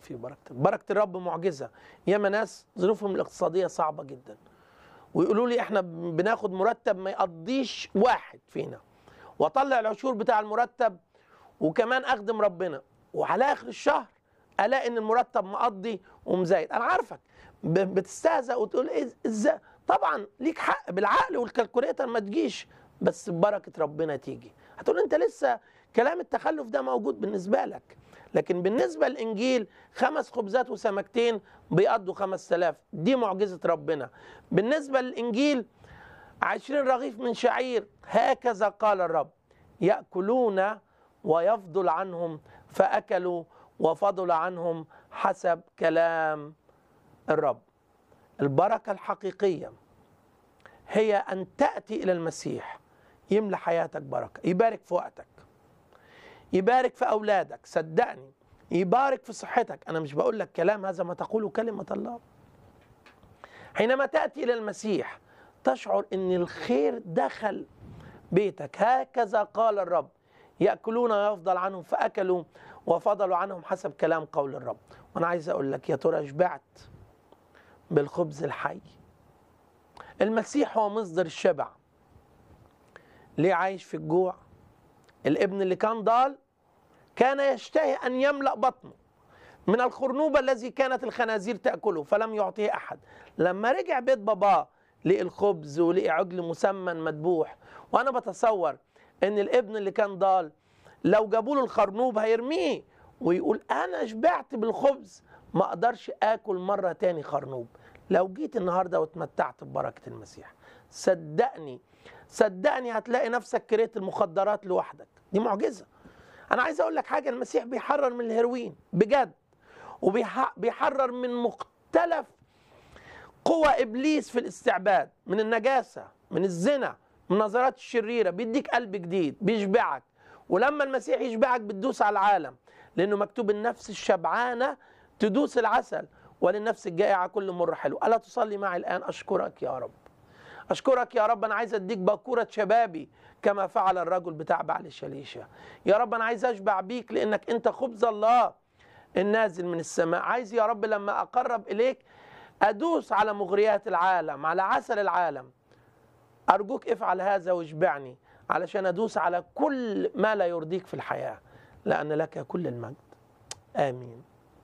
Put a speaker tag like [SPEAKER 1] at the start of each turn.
[SPEAKER 1] في بركتك بركة الرب معجزة ياما ناس ظروفهم الاقتصادية صعبة جدا ويقولوا لي احنا بناخد مرتب ما يقضيش واحد فينا واطلع العشور بتاع المرتب وكمان اخدم ربنا وعلى اخر الشهر الاقي ان المرتب مقضي ومزايد انا عارفك ب- بتستهزأ وتقول ايه ازاي طبعا ليك حق بالعقل والكالكوليتر ما تجيش بس ببركه ربنا تيجي هتقول انت لسه كلام التخلف ده موجود بالنسبه لك لكن بالنسبه للانجيل خمس خبزات وسمكتين بيقضوا خمس تلاف دي معجزه ربنا بالنسبه للانجيل عشرين رغيف من شعير هكذا قال الرب يأكلون ويفضل عنهم فأكلوا وفضل عنهم حسب كلام الرب البركة الحقيقية هي أن تأتي إلى المسيح يملى حياتك بركة يبارك في وقتك يبارك في أولادك صدقني يبارك في صحتك أنا مش بقول لك كلام هذا ما تقوله كلمة الله حينما تأتي إلى المسيح تشعر أن الخير دخل بيتك هكذا قال الرب يأكلون ويفضل عنهم فأكلوا وفضلوا عنهم حسب كلام قول الرب وأنا عايز أقول لك يا ترى شبعت بالخبز الحي المسيح هو مصدر الشبع ليه عايش في الجوع الابن اللي كان ضال كان يشتهي أن يملأ بطنه من الخرنوبة الذي كانت الخنازير تأكله فلم يعطيه أحد لما رجع بيت باباه لقي الخبز ولقي عجل مسمن مذبوح وأنا بتصور إن الابن اللي كان ضال لو جابوا له الخرنوب هيرميه ويقول أنا شبعت بالخبز ما أقدرش آكل مرة تاني خرنوب لو جيت النهاردة واتمتعت ببركة المسيح صدقني صدقني هتلاقي نفسك كرهت المخدرات لوحدك دي معجزة أنا عايز أقول لك حاجة المسيح بيحرر من الهيروين بجد وبيحرر من مختلف قوى ابليس في الاستعباد من النجاسه من الزنا من النظرات الشريره بيديك قلب جديد بيشبعك ولما المسيح يشبعك بتدوس على العالم لانه مكتوب النفس الشبعانه تدوس العسل وللنفس الجائعه كل مر حلو الا تصلي معي الان اشكرك يا رب اشكرك يا رب انا عايز اديك باكوره شبابي كما فعل الرجل بتاع بعل شليشه يا رب انا عايز اشبع بيك لانك انت خبز الله النازل من السماء عايز يا رب لما اقرب اليك ادوس على مغريات العالم على عسل العالم ارجوك افعل هذا واشبعني علشان ادوس على كل ما لا يرضيك في الحياه لان لك كل المجد امين